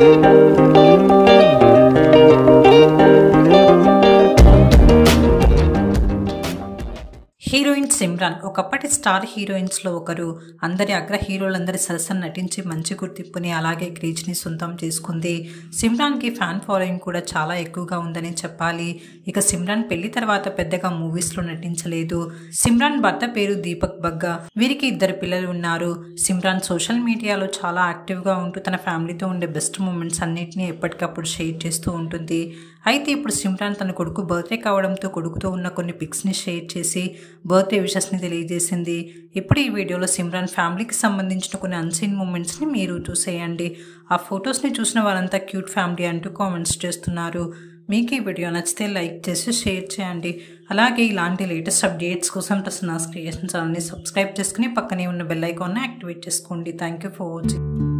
heroine Simran ఒకప్పటి star హీరోయిన్స్లో ఒకరు అందరి అగ్ర హీరోలందరి సరసన నటించి మంచి గుర్తింపుని అలాగే క్రేజ్ని సొంతం చేసుకుంది సిమ్రాన్కి ఫ్యాన్ ఫాలోయింగ్ కూడా చాలా ఎక్కువగా ఉందని చెప్పాలి ఇక సిమ్రాన్ పెళ్లి తర్వాత పెద్దగా మూవీస్లో నటించలేదు సిమ్రాన్ భర్త పేరు దీపక్ బగ్గా వీరికి ఇద్దరు పిల్లలు ఉన్నారు సిమ్రాన్ సోషల్ మీడియాలో చాలా యాక్టివ్గా ఉంటూ తన ఫ్యామిలీతో ఉండే బెస్ట్ మూమెంట్స్ అన్నిటినీ ఎప్పటికప్పుడు షేర్ చేస్తూ ఉంటుంది అయితే ఇప్పుడు సిమ్రాన్ తన కొడుకు బర్త్డే కావడంతో కొడుకుతో ఉన్న కొన్ని పిక్స్ని షేర్ చేసి బర్త్డే విషెస్ని తెలియజేసింది ఇప్పుడు ఈ వీడియోలో సిమ్రాన్ ఫ్యామిలీకి సంబంధించిన కొన్ని అన్సీన్ మూమెంట్స్ని మీరు చూసేయండి ఆ ఫొటోస్ని చూసిన వారంతా క్యూట్ ఫ్యామిలీ అంటూ కామెంట్స్ చేస్తున్నారు మీకు ఈ వీడియో నచ్చితే లైక్ చేసి షేర్ చేయండి అలాగే ఇలాంటి లేటెస్ట్ అప్డేట్స్ కోసం ప్రసన్నాస్ క్రియేషన్ ఛానల్ని సబ్స్క్రైబ్ చేసుకుని పక్కనే ఉన్న బెల్ ఐకాన్ని యాక్టివేట్ చేసుకోండి థ్యాంక్ యూ ఫర్ వాచింగ్